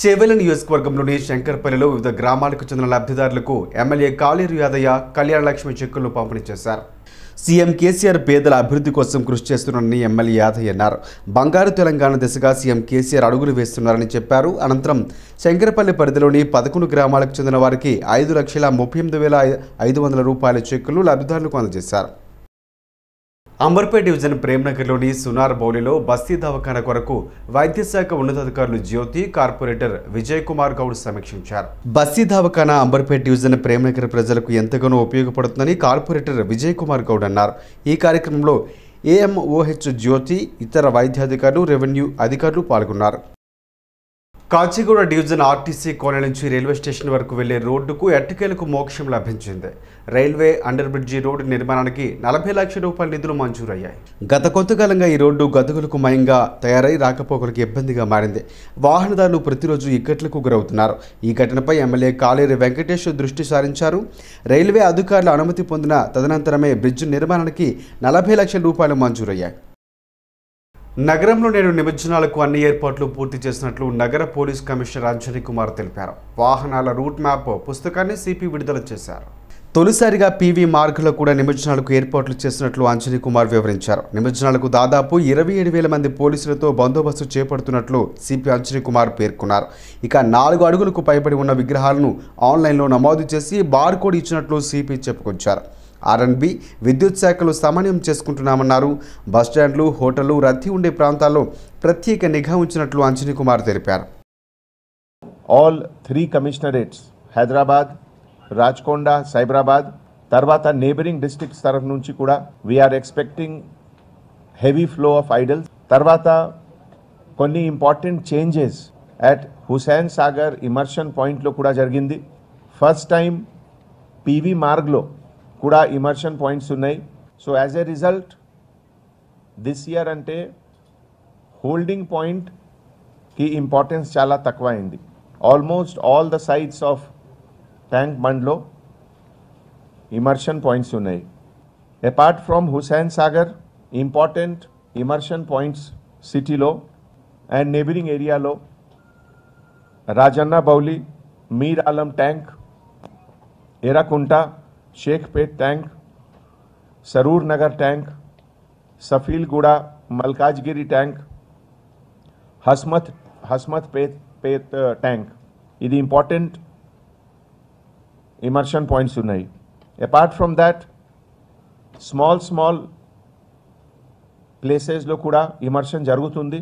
చేవెల నియోజకవర్గంలోని శంకర్పల్లిలో వివిధ గ్రామాలకు చెందిన లబ్ధిదారులకు ఎమ్మెల్యే కాళేరు యాదయ్య కళ్యాణ లక్ష్మి చెక్కులను పంపిణీ చేశారు సీఎం కేసీఆర్ పేదల అభివృద్ధి కోసం కృషి చేస్తున్నారని ఎమ్మెల్యే యాదయ్య అన్నారు బంగారు తెలంగాణ దిశగా సీఎం కేసీఆర్ అడుగులు వేస్తున్నారని చెప్పారు అనంతరం శంకరపల్లి పరిధిలోని పదకొండు గ్రామాలకు చెందిన వారికి ఐదు లక్షల ముప్పై ఎనిమిది వేల ఐదు వందల రూపాయల చెక్కులు లబ్ధిదారులకు అందజేశారు అంబర్పేట డివిజన్ ప్రేమ్నగర్లోని సునార్ బౌలిలో బస్తీ దవాఖాన కొరకు వైద్యశాఖ ఉన్నతాధికారులు జ్యోతి కార్పొరేటర్ విజయ్ కుమార్ గౌడ్ సమీక్షించారు బస్తీ దవాఖాన అంబర్పేట డివిజన్ ప్రేమ్నగర్ ప్రజలకు ఎంతగానో ఉపయోగపడుతుందని కార్పొరేటర్ విజయ్ కుమార్ గౌడ్ అన్నారు ఈ కార్యక్రమంలో ఏఎంఓహెచ్ జ్యోతి ఇతర వైద్యాధికారులు రెవెన్యూ అధికారులు పాల్గొన్నారు కాచిగూడ డివిజన్ ఆర్టీసీ కోన నుంచి రైల్వే స్టేషన్ వరకు వెళ్లే రోడ్డుకు ఎట్టకేలకు మోక్షం లభించింది రైల్వే అండర్ బ్రిడ్జి రోడ్డు నిర్మాణానికి నలభై లక్షల రూపాయల నిధులు మంజూరయ్యాయి గత కొంతకాలంగా ఈ రోడ్డు గతుకులకు మయంగా తయారై రాకపోకలకు ఇబ్బందిగా మారింది వాహనదారులు ప్రతిరోజు ఇక్కట్లకు గురవుతున్నారు ఈ ఘటనపై ఎమ్మెల్యే కాలేరు వెంకటేష్ దృష్టి సారించారు రైల్వే అధికారుల అనుమతి పొందిన తదనంతరమే బ్రిడ్జి నిర్మాణానికి నలభై లక్షల రూపాయలు మంజూరయ్యాయి నగరంలో నేడు నిమజ్జనాలకు అన్ని ఏర్పాట్లు పూర్తి చేసినట్లు నగర పోలీస్ కమిషనర్ అంజనీ కుమార్ తెలిపారు వాహనాల రూట్ మ్యాప్ పుస్తకాన్ని సిపి విడుదల చేశారు తొలిసారిగా పీవీ మార్గులో కూడా నిమజ్జనాలకు ఏర్పాట్లు చేసినట్లు అంజనీ కుమార్ వివరించారు నిమజ్జనాలకు దాదాపు ఇరవై ఏడు వేల మంది పోలీసులతో బందోబస్తు చేపడుతున్నట్లు సిపి అంజనీ కుమార్ పేర్కొన్నారు ఇక నాలుగు అడుగులకు పైబడి ఉన్న విగ్రహాలను ఆన్లైన్లో నమోదు చేసి బార్ కోడ్ ఇచ్చినట్లు సిపి చెప్పుకొచ్చారు ఆర్ఎన్బి విద్యుత్ శాఖలు సమన్వయం చేసుకుంటున్నామన్నారు బస్టాండ్లు హోటళ్లు రద్దీ ఉండే ప్రాంతాల్లో ప్రత్యేక నిఘా ఉంచినట్లు అంజనీ కుమార్ తెలిపారు all three commissionerates Hyderabad Rachakonda Cyberabad తర్వాత నేబరింగ్ డిస్ట్రిక్ట్స్ తరఫు నుంచి కూడా we're expecting heavy flow of idols తర్వాత కొన్ని important changes at Hussain Sagar immersion పాయింట్లో కూడా జరిగింది ఫస్ట్ టైం పీవీ మార్గ్లో కూడా ఇమర్షన్ పాయింట్స్ ఉన్నాయి so as a result this year అంటే హోల్డింగ్ పాయింట్కి ఇంపార్టెన్స్ చాలా తక్కువ అయింది almost all the sides of tank బండ్లో ఇమర్షన్ పాయింట్స్ ఉన్నాయి apart from Hussain Sagar important immersion points సిటీలో అండ్ నేబరింగ్ ఏరియాలో Rajanna Bowli Mir Alam tank Erakunta Shaikpet tank Saroor Nagar tank Safilguda Malkajgiri tank Hasmath Hasmath Peth Peth tank ఇది ఇంపార్టెంట్ ఇమర్షన్ పాయింట్స్ ఉన్నాయి apart from that small small ప్లేసెస్లో కూడా ఇమర్షన్ జరుగుతుంది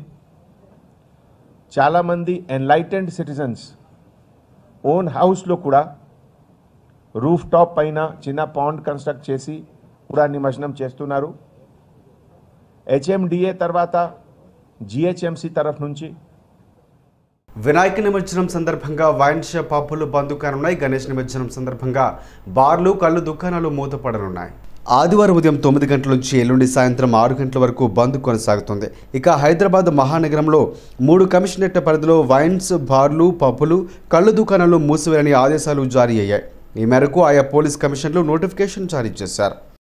చాలామంది ఎన్లైటెండ్ సిటిజన్స్ ఓన్ హౌస్లో కూడా రూఫ్ టాప్ పైన చిన్న పాండ్ కన్స్ట్రక్ట్ చేసి కూడా నిమజ్జనం చేస్తున్నారు హెచ్ఎండిఏ తర్వాత జిహెచ్ఎంసి తరఫు నుంచి వినాయక నిమజ్జనం సందర్భంగా వైన్ షాప్ పబ్బులు బంద్ కానున్నాయి గణేష్ నిమజ్జనం సందర్భంగా బార్లు కళ్ళు దుకాణాలు మూతపడనున్నాయి ఆదివారం ఉదయం తొమ్మిది గంటల నుంచి ఎల్లుండి సాయంత్రం ఆరు గంటల వరకు బంద్ కొనసాగుతుంది ఇక హైదరాబాద్ మహానగరంలో మూడు కమిషనరేట్ల పరిధిలో వైన్స్ బార్లు పబ్బులు కళ్ళు దుకాణాలు మూసివేయాలని ఆదేశాలు జారీ అయ్యాయి ఈ మేరకు ఆయా పోలీస్ కమిషన్లు నోటిఫికేషన్ జారీ చేశారు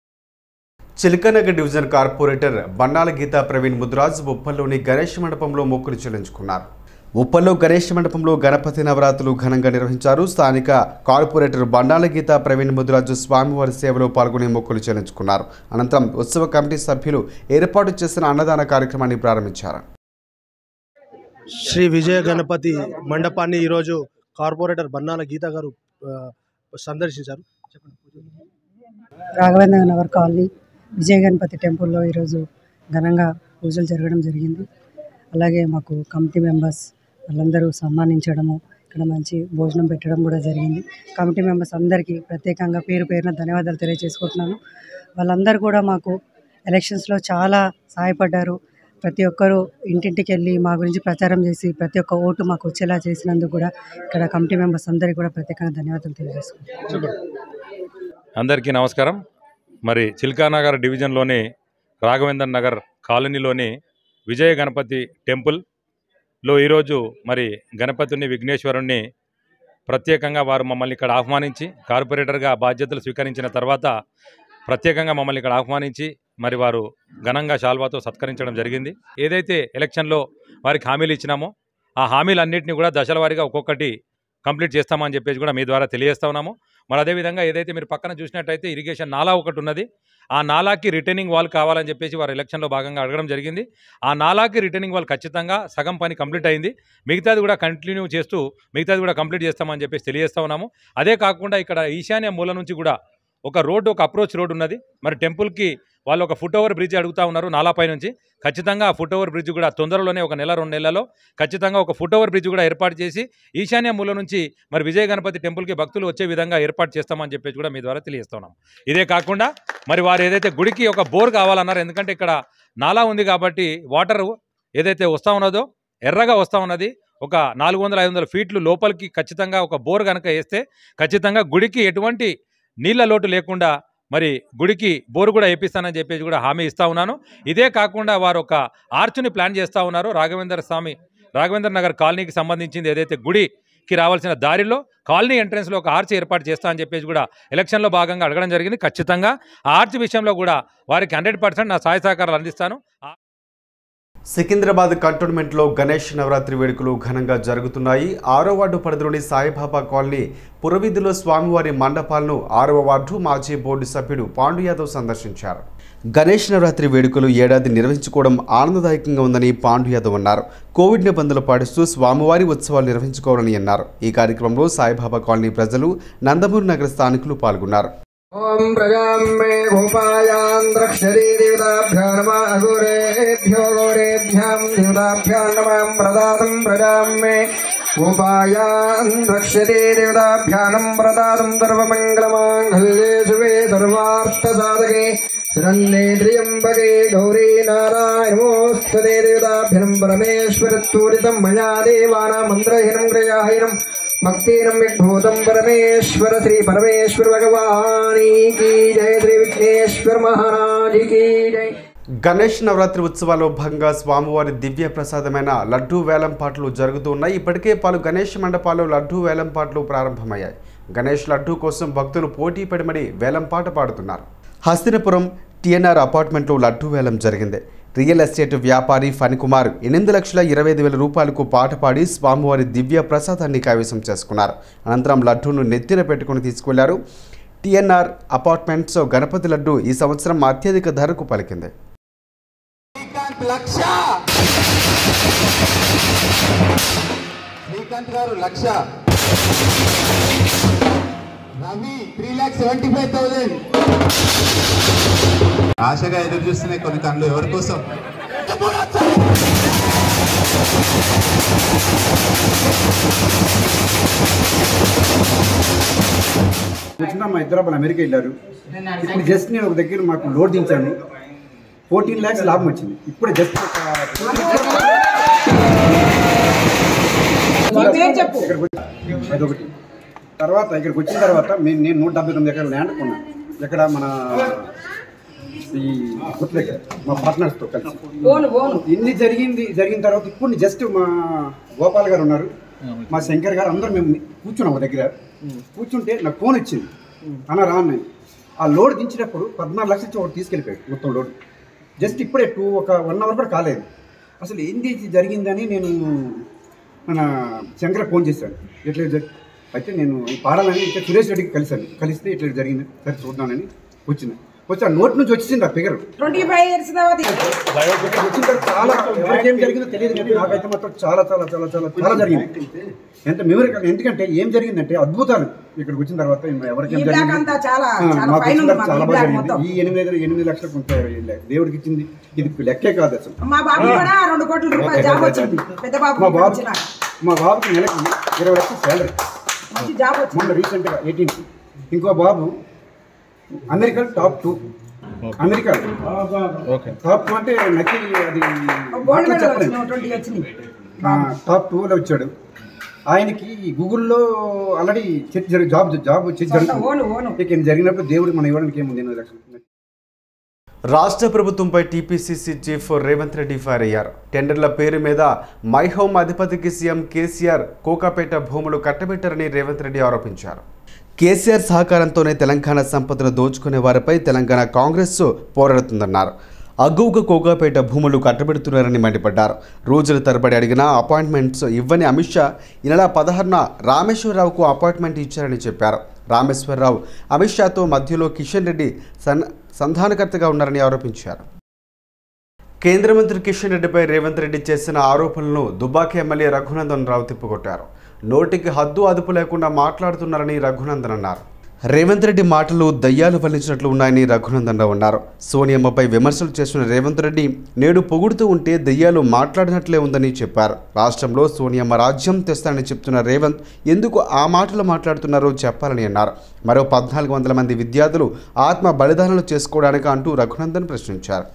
చిలకనగర్ డివిజన్ కార్పొరేటర్ బన్నాల గీతా ప్రవీణ్ ముద్రాజ్ ఉప్పల్లోని గణేష్ మండపంలో మొక్కులు చెల్లించుకున్నారు ఉప్పల్లో గణేష్ మండపంలో గణపతి నవరాత్రులు ఘనంగా నిర్వహించారు స్థానిక కార్పొరేటర్ బండాల గీత ప్రవీణ్ ముద్రాజు స్వామివారి సేవలో పాల్గొని మొక్కులు చెల్లించుకున్నారు అనంతరం ఉత్సవ కమిటీ సభ్యులు ఏర్పాటు చేసిన అన్నదాన కార్యక్రమాన్ని ప్రారంభించారు శ్రీ విజయ గణపతి మండపాన్ని ఈరోజు కార్పొరేటర్ బన్నాల గీత గారు ఆ, సందర్శించారు రాఘవేంద్ర నగర్ కాలనీ విజయ గణపతి టెంపుల్లో ఈరోజు ఘనంగా పూజలు జరగడం జరిగింది అలాగే మాకు కమిటీ మెంబర్స్ వాళ్ళందరూ సన్మానించడము ఇక్కడ మంచి భోజనం పెట్టడం కూడా జరిగింది కమిటీ మెంబర్స్ అందరికీ ప్రత్యేకంగా పేరు పేరున ధన్యవాదాలు తెలియజేసుకుంటున్నాను వాళ్ళందరూ కూడా మాకు ఎలక్షన్స్లో చాలా సహాయపడ్డారు ప్రతి ఒక్కరూ ఇంటింటికి వెళ్ళి మా గురించి ప్రచారం చేసి ప్రతి ఒక్క ఓటు మాకు వచ్చేలా చేసినందుకు కూడా ఇక్కడ కమిటీ మెంబర్స్ అందరికీ కూడా ప్రత్యేకంగా ధన్యవాదాలు తెలియజేసుకుంటున్నాను అందరికీ నమస్కారం మరి చిల్కానగర్ డివిజన్లోని రాఘవేంద్ర నగర్ కాలనీలోని విజయ గణపతి టెంపుల్లో ఈరోజు మరి గణపతిని విఘ్నేశ్వరుణ్ణి ప్రత్యేకంగా వారు మమ్మల్ని ఇక్కడ ఆహ్వానించి కార్పొరేటర్గా బాధ్యతలు స్వీకరించిన తర్వాత ప్రత్యేకంగా మమ్మల్ని ఇక్కడ ఆహ్వానించి మరి వారు ఘనంగా శాల్వాతో సత్కరించడం జరిగింది ఏదైతే ఎలక్షన్లో వారికి హామీలు ఇచ్చినామో ఆ హామీలన్నింటినీ కూడా దశల వారీగా ఒక్కొక్కటి కంప్లీట్ చేస్తామని చెప్పేసి కూడా మీ ద్వారా తెలియజేస్తా ఉన్నాము మరి అదేవిధంగా ఏదైతే మీరు పక్కన చూసినట్టయితే ఇరిగేషన్ నాలా ఒకటి ఉన్నది ఆ నాలాకి రిటర్నింగ్ వాల్ కావాలని చెప్పేసి వారు ఎలక్షన్లో భాగంగా అడగడం జరిగింది ఆ నాలాకి రిటర్నింగ్ వాల్ ఖచ్చితంగా సగం పని కంప్లీట్ అయింది మిగతాది కూడా కంటిన్యూ చేస్తూ మిగతాది కూడా కంప్లీట్ చేస్తామని చెప్పేసి తెలియజేస్తా ఉన్నాము అదే కాకుండా ఇక్కడ ఈశాన్య మూల నుంచి కూడా ఒక రోడ్డు ఒక అప్రోచ్ రోడ్ ఉన్నది మరి టెంపుల్కి వాళ్ళు ఒక ఫుట్ ఓవర్ బ్రిడ్జ్ అడుగుతా ఉన్నారు నాలాపై నుంచి ఖచ్చితంగా ఆ ఫుట్ ఓవర్ బ్రిడ్జ్ కూడా తొందరలోనే ఒక నెల రెండు నెలల్లో ఖచ్చితంగా ఒక ఫుట్ ఓవర్ బ్రిడ్జ్ కూడా ఏర్పాటు చేసి ఈశాన్య మూల నుంచి మరి విజయ గణపతి టెంపుల్కి భక్తులు వచ్చే విధంగా ఏర్పాటు చేస్తామని చెప్పేసి కూడా మీ ద్వారా తెలియజేస్తున్నాం ఇదే కాకుండా మరి వారు ఏదైతే గుడికి ఒక బోర్ కావాలన్నారు ఎందుకంటే ఇక్కడ నాలా ఉంది కాబట్టి వాటర్ ఏదైతే వస్తూ ఉన్నదో ఎర్రగా వస్తూ ఉన్నది ఒక నాలుగు వందల ఐదు వందల ఫీట్లు లోపలికి ఖచ్చితంగా ఒక బోర్ కనుక వేస్తే ఖచ్చితంగా గుడికి ఎటువంటి నీళ్ళ లోటు లేకుండా మరి గుడికి బోరు కూడా వేపిస్తానని చెప్పేసి కూడా హామీ ఇస్తా ఉన్నాను ఇదే కాకుండా వారు ఒక ఆర్చుని ప్లాన్ చేస్తూ ఉన్నారు రాఘవేంద్ర స్వామి రాఘవేంద్ర నగర్ కాలనీకి సంబంధించింది ఏదైతే గుడికి రావాల్సిన దారిలో కాలనీ ఎంట్రన్స్లో ఒక ఆర్చ్ ఏర్పాటు చేస్తా అని చెప్పేసి కూడా ఎలక్షన్లో భాగంగా అడగడం జరిగింది ఖచ్చితంగా ఆ ఆర్చ్ విషయంలో కూడా వారికి హండ్రెడ్ నా సహాయ సహకారాలు అందిస్తాను సికింద్రాబాద్ కంటోన్మెంట్లో గణేష్ నవరాత్రి వేడుకలు ఘనంగా జరుగుతున్నాయి ఆరో వార్డు పరిధిలోని సాయిబాబా కాలనీ పురవీధిలో స్వామివారి మండపాలను ఆరవ వార్డు మాజీ బోర్డు సభ్యుడు పాండు యాదవ్ సందర్శించారు గణేష్ నవరాత్రి వేడుకలు ఏడాది నిర్వహించుకోవడం ఆనందదాయకంగా ఉందని పాండు యాదవ్ అన్నారు కోవిడ్ నిబంధనలు పాటిస్తూ స్వామివారి ఉత్సవాలు నిర్వహించుకోవాలని అన్నారు ఈ కార్యక్రమంలో సాయిబాబా కాలనీ ప్రజలు నందమూరి నగర స్థానికులు పాల్గొన్నారు ॐ प्रजां मे भूपायां द्रक्ष्यति देवताभ्यो नमः अघोरेभ्यो घोरेभ्यां देवताभ्यो नमः प्रदातुं प्रजां मे भूपायां द्रक्ष्यति देवताभ्यानं प्रदातुं सर्वमङ्गलमाङ्गल्ये शुभे सर्वार्थसाधके शरण्ये त्र्यम्बके गौरी नारायणमोऽस्तुते देवताभ्यनं परमेश्वरत्वरितं मया देवानां मन्त्रहीनं क्रियाहीनं भक्तिनं विद्भूतं परमेश्वर श्री परमेश्वर भगवानी की जय श्री विघ्नेश्वर महाराज की जय గణేష్ నవరాత్రి ఉత్సవాల్లో భాగంగా స్వామివారి దివ్య ప్రసాదమైన లడ్డూ వేలం పాటలు జరుగుతూ ఉన్నాయి ఇప్పటికే పలు గణేష్ మండపాల్లో లడ్డూ వేలం పాటలు ప్రారంభమయ్యాయి గణేష్ లడ్డూ కోసం భక్తులు పోటీ పడి మరీ వేలం పాట పాడుతున్నారు హస్తినపురం టిఎన్ఆర్ అపార్ట్మెంట్లో లడ్డూ వేలం జరిగింది రియల్ ఎస్టేట్ వ్యాపారి ఫణికుమార్ ఎనిమిది లక్షల ఇరవై ఐదు వేల రూపాయలకు పాట పాడి స్వామివారి దివ్య ప్రసాదాన్ని కైవసం చేసుకున్నారు అనంతరం లడ్డూను నెత్తిన పెట్టుకుని తీసుకెళ్లారు టిఎన్ఆర్ అపార్ట్మెంట్స్ గణపతి లడ్డు ఈ సంవత్సరం అత్యధిక ధరకు పలికింది శ్రీకాంత్ లక్ష శ్రీకాంత్ గారు lakh Ravi three lakh seventy five thousand ఆశగా ఎదురు చూస్తున్నాయి కొన్ని కళ్ళు ఎవరి కోసం వచ్చిన మా ఇద్దరు అబ్బాయిలు అమెరికా వెళ్ళారు ఇప్పుడు జస్ట్ నేను ఒక దగ్గర మాకు లోడ్ దించాను ఫోర్టీన్ ల్యాక్స్ లాభం వచ్చింది ఇప్పుడు జస్ట్ ఇక్కడికి వచ్చి- అదొకటి తర్వాత ఇక్కడికి వచ్చిన తర్వాత మేము నేను నూట డెబ్బై తొమ్మిది ఎకరాలు ల్యాండ్ కొన్నాను ఇక్కడ మన ఈ గుర్తు దగ్గర మా పార్ట్నర్స్తో కలిసి ఇన్ని జరిగింది జరిగిన తర్వాత ఇప్పుడు జస్ట్ మా గోపాల్ గారు ఉన్నారు మా శంకర్ గారు అందరూ మేము కూర్చున్నాం ఒక దగ్గర కూర్చుంటే నాకు ఫోన్ వచ్చింది అన్న రా నేను ఆ లోడ్ దించినప్పుడు పద్నాలుగు లక్షలు ఇచ్చి ఒకటి తీసుకెళ్ళిపోయాడు మొత్తం లోడ్ జస్ట్ ఇప్పుడే టూ ఒక వన్ అవర్ కూడా కాలేదు అసలు ఏంది ఇది జరిగిందని నేను మన శంకర్ ఫోన్ చేశాను ఎట్లా జరి- అయితే నేను పాడాలని ఇంకా సురేష్ రెడ్డికి కలిశాను కలిస్తే ఇట్లా జరిగింది సరే చూద్దామని వచ్చిన వచ్చి ఆ నోట్ నుంచి వచ్చింది ఆ ఫిగర్ ట్వంటీ ఫైవ్ ఇయర్స్ తర్వాత వచ్చిన తర్వాత చాలా ఎవరికి ఏం జరిగిందో తెలియదు కానీ నాకైతే మాత్రం చాలా చాలా చాలా చాలా చాలా జరిగింది ఎంత మెమరీ ఎందుకంటే ఏం జరిగిందంటే అద్భుతాలు ఇక్కడికి వచ్చిన తర్వాత ఎవరికి ఏం ఈ బ్లాక్ జరిగింది అంతా చాలా ఆ, చాలా మాకు పైన వచ్చిన ఉంది తర్వాత మాకు చాలా ఈ బాగా బ్లాక్ జరిగింది మొత్తం ఈ ఎనిమిది ఎనిమిది లక్షలకు ఉంటాయి దేవుడికి ఇచ్చింది ఇది లెక్కే కాదు అసలు మా బాబు కూడా రెండు కోట్ల రూపాయలు జాబ్ వచ్చింది పెద్ద బాబు మా బాబు వచ్చిన మా బాబుకి నెలకి ఇరవై లక్షలు శాలరీ మంచి జాబ్ వచ్చింది మొన్న రీసెంట్గా ఎయిటీన్ ఇంకో బాబు America top two America top two అంటే నకి అది గోల్డ్ మాటలు మెడల్ చెప్పలేను. వచ్చింది ట్వంటీ వచ్చింది ఆ, టాప్ టూలో వచ్చాడు ఆయనకి గూగుల్లో ఆల్రెడీ చర్చ జరుగు జాబ్ జాబ్ చర్చ సొంత ఓను ఓను జరుగుతుంది ఇక జరిగినప్పుడు దేవుడికి మనం ఇవ్వడానికి ఏముంది ఎనిమిది లక్షలు రాష్ట్ర ప్రభుత్వంపై TPCC chief Revanth Reddy fire అయ్యారు టెండర్ల పేరు మీద మై హోమ్ అధిపతికి సీఎం కేసీఆర్ కోకాపేట భూములు కట్టబెట్టారని రేవంత్ రెడ్డి ఆరోపించారు కేసీఆర్ సహకారంతోనే తెలంగాణ సంపదను దోచుకునే వారిపై తెలంగాణ కాంగ్రెస్ పోరాడుతుందన్నారు అగ్గువుగా కోగాపేట భూములు కట్టబెడుతున్నారని మండిపడ్డారు రోజుల తరబడి అడిగినా అపాయింట్మెంట్స్ ఇవ్వని అమిత్ షా ఈ నెల పదహారున రామేశ్వరరావుకు అపాయింట్మెంట్ ఇచ్చారని చెప్పారు రామేశ్వరరావు అమిత్ షాతో మధ్యలో కిషన్ రెడ్డి సన్ సంధానకర్తగా ఉన్నారని ఆరోపించారు కేంద్ర మంత్రి కిషన్ రెడ్డిపై రేవంత్ రెడ్డి చేసిన ఆరోపణలను దుబాక ఎమ్మెల్యే రఘునందన్ రావు తిప్పుకొట్టారు నోటికి హద్దు అదుపు లేకుండా మాట్లాడుతున్నారని రఘునందన్ అన్నారు రేవంత్ రెడ్డి మాటలు దయ్యాలు వల్లించినట్లు ఉన్నాయని రఘునందన్ రావు అన్నారు సోనియమ్మపై విమర్శలు చేస్తున్న రేవంత్ రెడ్డి నేడు పొగుడుతూ ఉంటే దయ్యాలు మాట్లాడినట్లే ఉందని చెప్పారు రాష్ట్రంలో సోనియమ్మ రాజ్యం తెస్తానని చెప్తున్న రేవంత్ ఎందుకు ఆ మాటలు మాట్లాడుతున్నారో చెప్పాలని అన్నారు మరో పద్నాలుగు వందల మంది విద్యార్థులు ఆత్మ బలిదానాలు చేసుకోవడానికి అంటూ రఘునందన్ ప్రశ్నించారు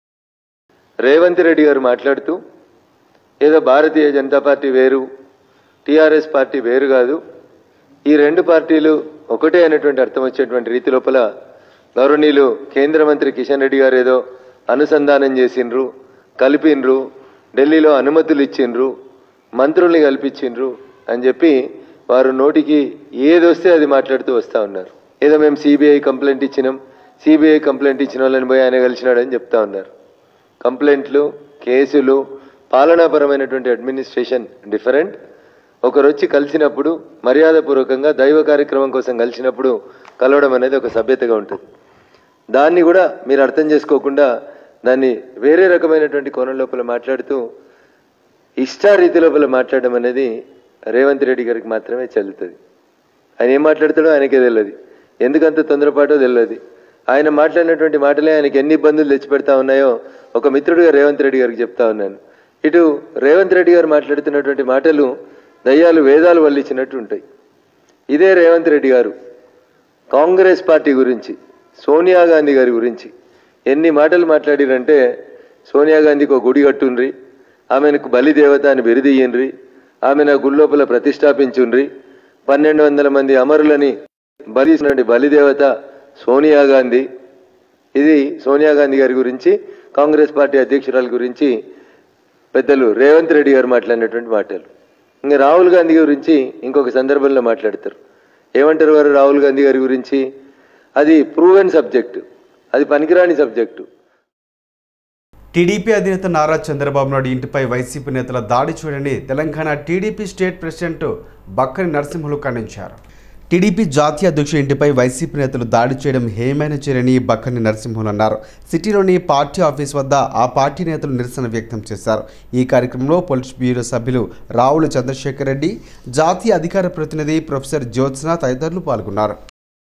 రేవంత్ రెడ్డి గారు మాట్లాడుతూ ఏదో భారతీయ జనతా పార్టీ వేరు టీఆర్ఎస్ పార్టీ వేరు కాదు ఈ రెండు పార్టీలు ఒకటే అనేటువంటి అర్థం వచ్చేటువంటి రీతి లోపల గౌరవనీయులు కేంద్ర మంత్రి కిషన్ రెడ్డి గారు ఏదో అనుసంధానం చేసిండ్రు కలిపిండ్రు ఢిల్లీలో అనుమతులు ఇచ్చిండ్రు మంత్రుల్ని కల్పించిండ్రు అని చెప్పి వారు నోటికి ఏదొస్తే అది మాట్లాడుతూ వస్తూ ఉన్నారు ఏదో మేము సిబిఐ కంప్లైంట్ ఇచ్చినాం సిబిఐ కంప్లైంట్ ఇచ్చిన వాళ్ళని పోయి ఆయన కలిసినాడని చెప్తా ఉన్నారు కంప్లైంట్లు కేసులు పాలనాపరమైనటువంటి అడ్మినిస్ట్రేషన్ డిఫరెంట్ ఒకరు వచ్చి కలిసినప్పుడు మర్యాదపూర్వకంగా దైవ కార్యక్రమం కోసం కలిసినప్పుడు కలవడం అనేది ఒక సభ్యతగా ఉంటుంది దాన్ని కూడా మీరు అర్థం చేసుకోకుండా దాన్ని వేరే రకమైనటువంటి కోణం లోపల మాట్లాడుతూ ఇష్టారీతి లోపల మాట్లాడడం అనేది రేవంత్ రెడ్డి గారికి మాత్రమే చెల్లుతుంది ఆయన ఏం మాట్లాడతాడో ఆయనకే తెలియదు ఎందుకంత తొందరపాటో తెలియదు ఆయన మాట్లాడినటువంటి మాటలే ఆయనకి ఎన్ని ఇబ్బందులు తెచ్చిపెడతా ఉన్నాయో ఒక మిత్రుడిగా రేవంత్ రెడ్డి గారికి చెప్తా ఉన్నాను ఇటు రేవంత్ రెడ్డి గారు మాట్లాడుతున్నటువంటి మాటలు దయ్యాలు వేదాలు వల్లించినట్టు ఉంటాయి ఇదే రేవంత్ రెడ్డి గారు కాంగ్రెస్ పార్టీ గురించి సోనియా గాంధీ గారి గురించి ఎన్ని మాటలు మాట్లాడిరంటే సోనియా గాంధీకి ఒక గుడి కట్టుండ్రి ఆమెకు బలిదేవత అని బిరుదియ్యండ్రి ఆమె నా గుళ్ళోపల ప్రతిష్టాపించుండ్రి పన్నెండు వందల మంది అమరులని బలిసినటువంటి బలిదేవత సోనియా గాంధీ ఇది సోనియా గాంధీ గారి గురించి కాంగ్రెస్ పార్టీ అధ్యక్షురాల గురించి పెద్దలు రేవంత్ రెడ్డి గారు మాట్లాడినటువంటి మాటలు ఇంకా రాహుల్ గాంధీ గురించి ఇంకొక సందర్భంలో మాట్లాడతారు ఏమంటారు వారు రాహుల్ గాంధీ గారి గురించి అది ప్రూవెన్ సబ్జెక్టు అది పనికిరాని సబ్జెక్టు టీడీపీ అధినేత నారా చంద్రబాబు నాయుడు ఇంటిపై వైసీపీ నేతల దాడి చూడని Telangana TDP state president Bakkani Narasimhulu ఖండించారు టీడీపీ జాతీయ అధ్యక్షుడి ఇంటిపై వైసీపీ నేతలు దాడి చేయడం హేమైన చర్యని బక్కని నరసింహులు అన్నారు సిటీలోని పార్టీ ఆఫీస్ వద్ద ఆ పార్టీ నేతలు నిరసన వ్యక్తం చేశారు ఈ కార్యక్రమంలో పొలిట్స్ బ్యూరో సభ్యులు రావుల చంద్రశేఖర్ రెడ్డి జాతీయ అధికార ప్రతినిధి ప్రొఫెసర్ జ్యోత్స్న తదితరులు పాల్గొన్నారు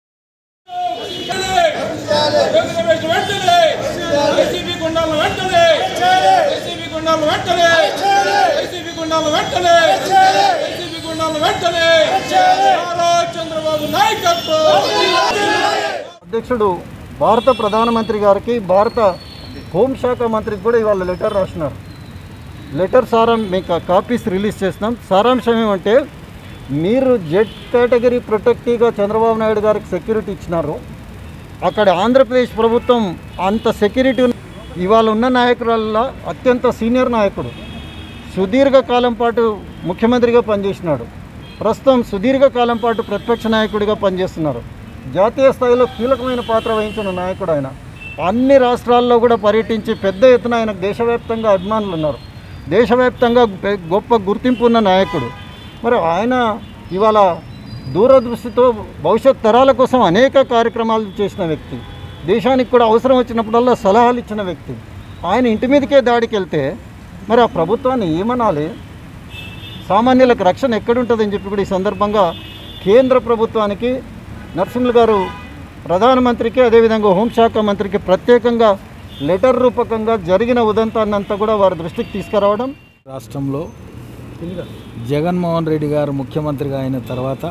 వైసీపీ గుండాలను వెంటనే వైసీపీ గుండాలను వెంటనే వైసీపీ గుండాలను వెంటనే వైసీపీ గుండాలను వెంటనే నారా చంద్రబాబు నాయకత్వం అధ్యక్షుడు భారత ప్రధానమంత్రి గారికి భారత హోంశాఖ మంత్రికి కూడా ఇవాళ లెటర్ రాసినారు లెటర్ సారం మీకు ఆ కాపీస్ రిలీజ్ చేస్తున్నాం సారాంశం ఏమంటే మీరు జెడ్ కేటగిరీ ప్రొటెక్టివ్గా చంద్రబాబు నాయుడు గారికి సెక్యూరిటీ ఇచ్చినారు అక్కడ ఆంధ్రప్రదేశ్ ప్రభుత్వం అంత సెక్యూరిటీ ఉన్న- ఇవాళ ఉన్న నాయకులలో అత్యంత సీనియర్ నాయకుడు సుదీర్ఘకాలం పాటు ముఖ్యమంత్రిగా పనిచేసినాడు ప్రస్తుతం సుదీర్ఘకాలం పాటు ప్రతిపక్ష నాయకుడిగా పనిచేస్తున్నారు జాతీయ స్థాయిలో కీలకమైన పాత్ర వహించిన నాయకుడు ఆయన అన్ని రాష్ట్రాల్లో కూడా పర్యటించి పెద్ద ఎత్తున ఆయన దేశవ్యాప్తంగా అభిమానులు ఉన్నారు దేశవ్యాప్తంగా పె- గొప్ప గుర్తింపు ఉన్న నాయకుడు మరి ఆయన ఇవాళ దూరదృష్టితో భవిష్యత్ తరాల కోసం అనేక కార్యక్రమాలు చేసిన వ్యక్తి దేశానికి కూడా అవసరం వచ్చినప్పుడల్లా సలహాలు ఇచ్చిన వ్యక్తి ఆయన ఇంటి మీదకే దాడికి వెళ్తే మరి ఆ ప్రభుత్వాన్ని ఏమనాలి సామాన్యులకు రక్షణ ఎక్కడుంటుందని చెప్పి కూడా ఈ సందర్భంగా కేంద్ర ప్రభుత్వానికి నరసింహులు గారు ప్రధానమంత్రికి అదేవిధంగా హోంశాఖ మంత్రికి ప్రత్యేకంగా లెటర్ రూపకంగా జరిగిన ఉదంతాన్నంతా కూడా వారి దృష్టికి తీసుకురావడం రాష్ట్రంలో జగన్మోహన్ రెడ్డి గారు ముఖ్యమంత్రిగా అయిన తర్వాత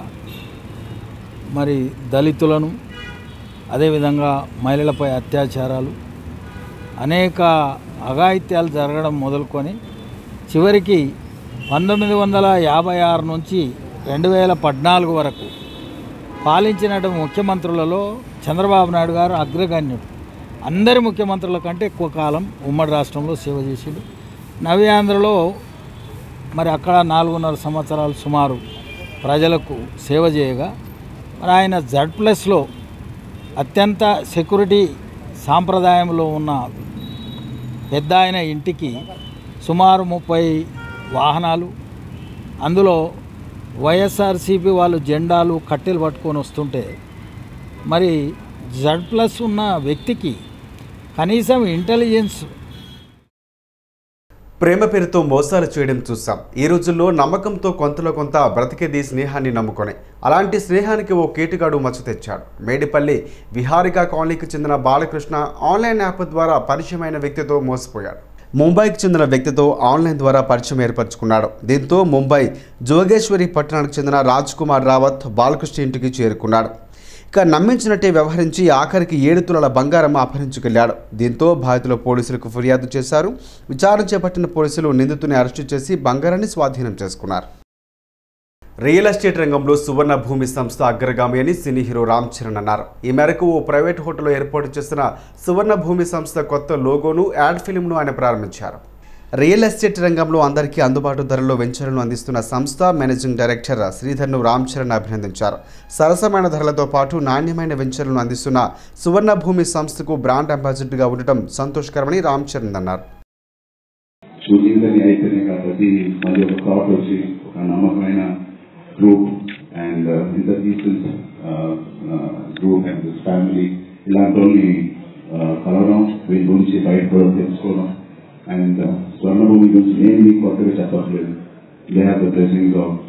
మరి దళితులను అదేవిధంగా మహిళలపై అత్యాచారాలు అనేక అఘాయిత్యాలు జరగడం మొదలుకొని చివరికి పంతొమ్మిది వందల యాభై ఆరు నుంచి రెండు వేల పద్నాలుగు వరకు పాలించిన ముఖ్యమంత్రులలో చంద్రబాబు నాయుడు గారు అగ్రగణ్యుడు అందరి ముఖ్యమంత్రుల కంటే ఎక్కువ కాలం ఉమ్మడి రాష్ట్రంలో సేవ చేసిండు నవ్యాంధ్రలో మరి అక్కడ నాలుగున్నర సంవత్సరాలు సుమారు ప్రజలకు సేవ చేయగా మరి ఆయన జడ్ ప్లస్లో అత్యంత సెక్యూరిటీ సాంప్రదాయంలో ఉన్న పెద్ద ఆయన ఇంటికి సుమారు ముప్పై వాహనాలు అందులో వైఎస్ఆర్సీపీ వాళ్ళు జెండాలు కట్టెలు పట్టుకొని వస్తుంటే మరి జడ్ ప్లస్ ఉన్న వ్యక్తికి కనీసం ఇంటెలిజెన్స్ ప్రేమ పేరుతో మోసాలు చేయడం చూసాం ఈ రోజుల్లో నమ్మకంతో కొంతలో కొంత బ్రతికేది స్నేహాన్ని నమ్ముకొని అలాంటి స్నేహానికి ఓ కేటుగాడు మచ్చ తెచ్చాడు మేడిపల్లి విహారిక కాలనీకి చెందిన బాలకృష్ణ ఆన్లైన్ యాప్ ద్వారా పరిచయమైన వ్యక్తితో మోసపోయాడు ముంబైకి చెందిన వ్యక్తితో ఆన్లైన్ ద్వారా పరిచయం ఏర్పరచుకున్నాడు దీంతో ముంబై జోగేశ్వరి పట్టణానికి చెందిన రాజ్ కుమార్ రావత్ బాలకృష్ణ ఇంటికి చేరుకున్నాడు ఇక నమ్మించినట్టే వ్యవహరించి ఆఖరికి ఏడు తులాల బంగారం అపహరించుకెళ్లాడు దీంతో బాధితులు పోలీసులకు ఫిర్యాదు చేశారు విచారణ చేపట్టిన పోలీసులు నిందితుని అరెస్టు చేసి బంగారాన్ని స్వాధీనం చేసుకున్నారు రియల్ ఎస్టేట్ రంగంలో సువర్ణ భూమి సంస్థ అగ్రగామి అని సినీ హీరో రామ్ చరణ్ అన్నారు ఈ మేరకు ఓ ప్రైవేట్ హోటల్లో ఏర్పాటు చేసిన సువర్ణ భూమి సంస్థ కొత్త లోగోను యాడ్ ఫిల్మ్ను ఆయన ప్రారంభించారు రియల్ ఎస్టేట్ రంగంలో అందరికీ అందుబాటు ధరల్లో వెంచర్లను అందిస్తున్న సంస్థ మేనేజింగ్ డైరెక్టర్ శ్రీధర్ను రామ్ చరణ్ అభినందించారు సరసమైన ధరలతో పాటు నాణ్యమైన వెంచర్లను అందిస్తున్న సువర్ణ భూమి సంస్థకు బ్రాండ్ అంబాసిడర్గా ఉండటం సంతోషకరమని రామ్ చరణ్ అన్నారు షూటింగ్ అని అయిపోయినాయి కాబట్టి మళ్ళీ ఒక థాట్ వచ్చి ఒక నమ్మకమైన గ్రూప్ అండ్ ఇంత decent group and this family ఇలాంటి వాళ్ళని కలవడం వీళ్ళ గురించి బయటపడడం తెలుసుకోవడం అండ్ స్వర్ణభూమి గురించి నేను మీకు కొత్తగా చెప్పట్లేదు they have the blessings of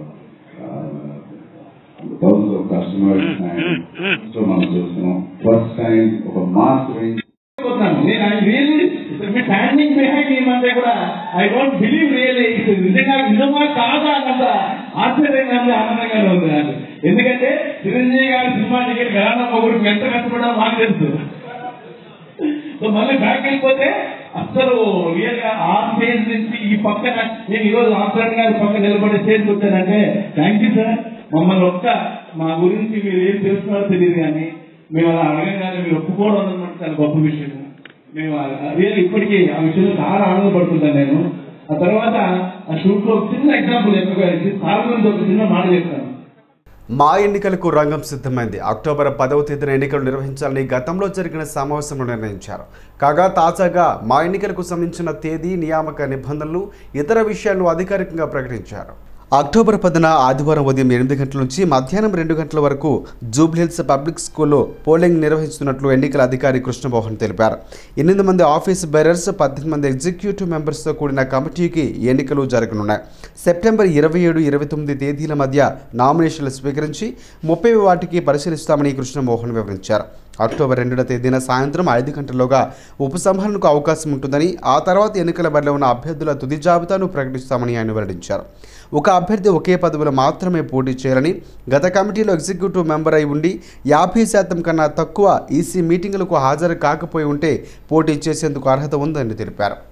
thousands of customers and so మనం చూస్తున్నాం ఫస్ట్ టైం ఒక మాస్ రేంజ్ నేను ఐ రియల్లీ స్టాండింగ్ బిహైండ్ ఏమంటే కూడా ఐ డోంట్ బిలీవ్ రియల్లీ నిజంగా నిజమా కాదా అన్నంత ఆశ్చర్యంగా ఉంది, ఆనందంగా ఉంది నాకు ఎందుకంటే చిరంజీవి గారి సినిమా టికెట్ గరానా మొగుడు ఎంత కష్టపడడం మాకు తెలుసు సో మళ్ళీ బ్యాక్ వెళ్ళిపోతే అసలు రియల్ గా ఆ స్టేజ్ నుంచి ఈ పక్కన నేను ఈ రోజు ఆఫ్టర్ గారి పక్కన నిలబడే స్టేజ్ వచ్చానంటే థ్యాంక్ యూ సార్ మమ్మల్ని ఒక్క మా గురించి మీరు ఏం తెలుస్తున్నారో తెలియదు కానీ మేము అలా అడగగానే మీరు ఒప్పుకోవడం అన్నమాట చాలా గొప్ప విషయం మేము రియల్ ఇప్పటికీ ఆ విషయంలో చాలా ఆనందపడుతున్నాను నేను ఆ తర్వాత ఆ షూట్ లో ఒక చిన్న ఎగ్జాంపుల్ చెప్పగలిగి సార్ గురించి ఒక చిన్న మాట చెప్తాను మా ఎన్నికలకు రంగం సిద్ధమైంది అక్టోబర్ పదవ తేదీన ఎన్నికలు నిర్వహించాలని గతంలో జరిగిన సమావేశంలో నిర్ణయించారు కాగా తాజాగా మా ఎన్నికలకు సంబంధించిన తేదీ నియామక నిబంధనలు ఇతర విషయాలను అధికారికంగా ప్రకటించారు అక్టోబర్ పదిన ఆదివారం ఉదయం ఎనిమిది గంటల నుంచి మధ్యాహ్నం రెండు గంటల వరకు జూబ్లీహిల్స్ పబ్లిక్ స్కూల్లో పోలింగ్ నిర్వహిస్తున్నట్లు ఎన్నికల అధికారి కృష్ణమోహన్ తెలిపారు ఎనిమిది మంది ఆఫీస్ బేరర్స్ పద్దెనిమిది మంది ఎగ్జిక్యూటివ్ మెంబర్స్తో కూడిన కమిటీకి ఎన్నికలు జరగనున్నాయి సెప్టెంబర్ ఇరవై ఏడు ఇరవై తొమ్మిది తేదీల మధ్య నామినేషన్లు స్వీకరించి ముప్పై వాటికి పరిశీలిస్తామని కృష్ణమోహన్ వివరించారు అక్టోబర్ రెండున తేదీన సాయంత్రం ఐదు గంటల్లోగా ఉపసంహరణకు అవకాశం ఉంటుందని ఆ తర్వాత ఎన్నికల బరిలో ఉన్న అభ్యర్థుల తుది జాబితాను ప్రకటిస్తామని ఆయన వెల్లడించారు ఒక అభ్యర్థి ఒకే పదవిలో మాత్రమే పోటీ చేయాలని గత కమిటీలో ఎగ్జిక్యూటివ్ మెంబర్ అయి ఉండి యాభై శాతం కన్నా తక్కువ ఈసీ మీటింగులకు హాజరు కాకపోయి ఉంటే పోటీ చేసేందుకు అర్హత ఉందని తెలిపారు